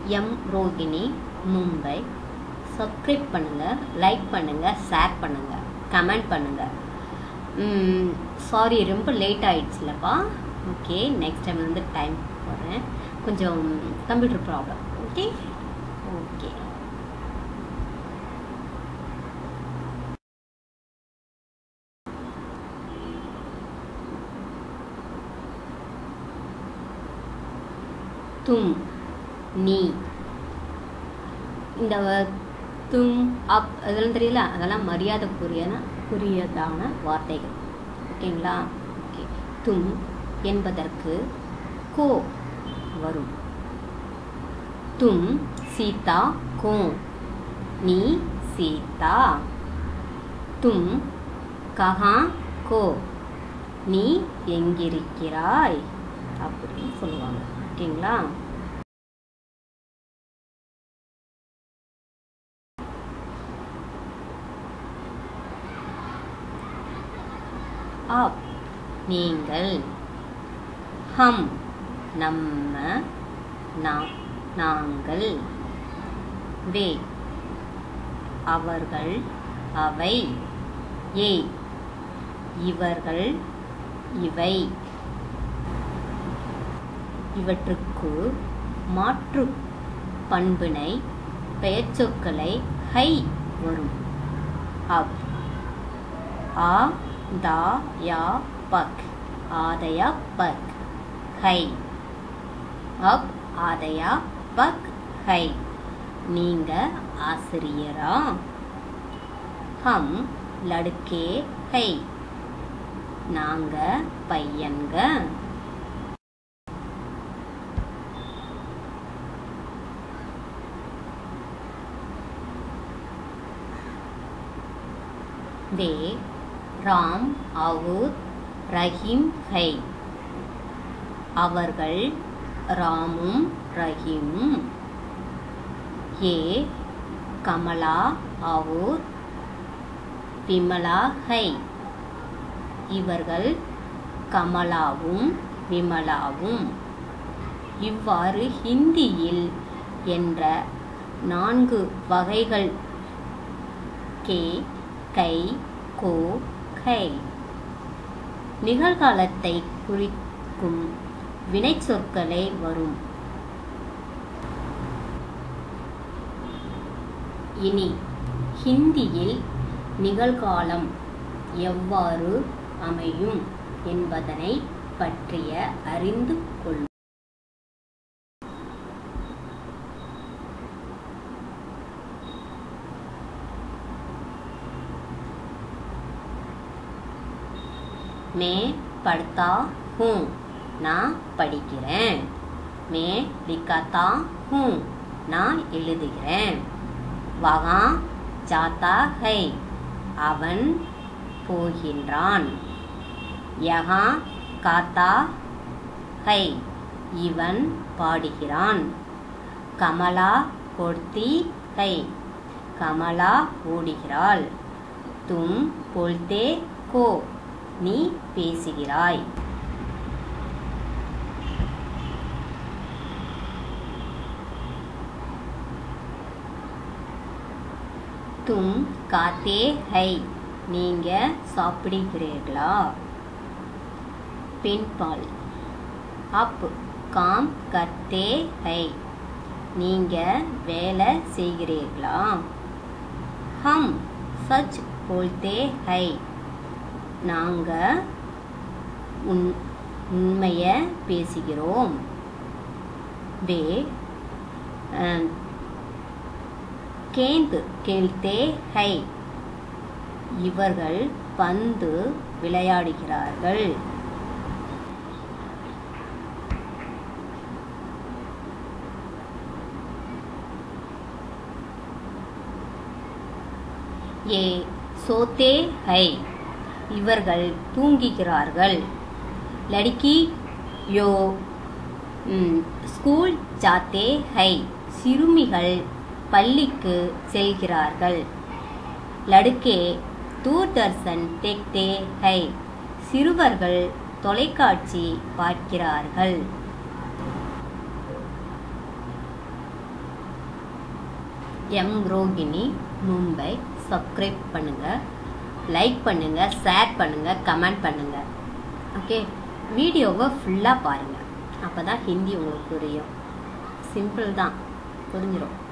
M Rohini Mumbai subscribe பண்ணுங்கள் like பண்ணுங்கள் share பண்ணுங்கள் கமெண்ட் பண்ணுங்கள் சாரி ரொம்ப லேட் ஆயிடுச்சுலப்பா ஓகே நெக்ஸ்ட் டைம் வந்து டைம் போடுறேன் கொஞ்சம் கம்ப்யூட்டர் ப்ராப்ளம் ஓகே ஓகே தும் நீ இந்த தும் அப் அதெல்லாம் தெரியல அதெல்லாம் மரியாதைக்குரியன குறியதான வார்த்தைகள் ஓகேங்களா ஓகே தும் என்பதற்கு கோ வரும் தும் சீதா கோ நீ சீதா தும் கஹா கோ நீ எங்கிருக்கிறாய் அப்படின்னு சொல்லுவாங்க ஓகேங்களா ஆப் நீங்கள் ஹம் நம்ம நா- நாங்கள் வே அவர்கள் அவை ஏ இவர்கள் இவை இவற்றுக்கு மாற்று பண்பினை பெயர்ச்சொற்களை ஹை வரும் அப் ஆ தா யா பக் ஆதயா பக் ஹை அப் ஆதயா பக் ஹை நீங்க ஆசிரியரா ஹம் லடுக்கே ஹை நாங்க பையன்க वे ராம் அவுர் ரஹீம் ஹை அவர்கள் ராமும் ரஹீமும் ஏ கமலா அவுர் விமலா ஹை இவர்கள் கமலாவும் விமலாவும் இவ்வாறு ஹிந்தியில் என்ற நான்கு வகைகள் கே கை கோ கை நிகழ்காலத்தை குறிக்கும் வினைச்சொற்களே வரும் இனி ஹிந்தியில் நிகழ்காலம் எவ்வாறு அமையும் என்பதனை பற்றிய அறிந்து கொள் மே படுத்தா ஹூ நான் படிக்கிறேன் மே லிக்கத்தா ஹூ நான் எழுதுகிறேன் வகா ஜாத்தா ஹை அவன் போகின்றான் யகா காத்தா ஹை இவன் பாடுகிறான் கமலா கொர்த்தி ஹை கமலா ஓடுகிறாள் தும் போல்தே கோ நீ பேசுகிறாய் தும் காத்தே ஹை நீங்க சாப்பிடுகிறீர்களா பெண்பால் அப் காம் கர்த்தே ஹை நீங்க வேலை செய்கிறீர்களா ஹம் சச் போல்தே ஹை நாங்க உன் உண்மைய பேசுகிறோம் வே அஹ், கேந்து கேள்தே ஹை இவர்கள் பந்து விளையாடுகிறார்கள் ஏ சோத்தே ஹை இவர்கள் தூங்குகிறார்கள் லடுக்கி யோ ம், ஸ்கூல் ஜாத்தே ஹை சிறுமிகள் பள்ளிக்கு செல்கிறார்கள் லடுக்கே தூர்தர்ஷன் தேக்தே ஹை சிறுவர்கள் தொலைக்காட்சி பார்க்கிறார்கள் எம் ரோகிணி மும்பை சப்ஸ்கிரைப் பண்ணுங்கள் லைக் பண்ணுங்கள் ஷேர் பண்ணுங்கள் கமெண்ட் பண்ணுங்கள் ஓகே வீடியோவை ஃபுல்லாக பாருங்கள் அப்போ தான் ஹிந்தி உங்களுக்கு புரியும் சிம்பிள் தான் புரிஞ்சிடும்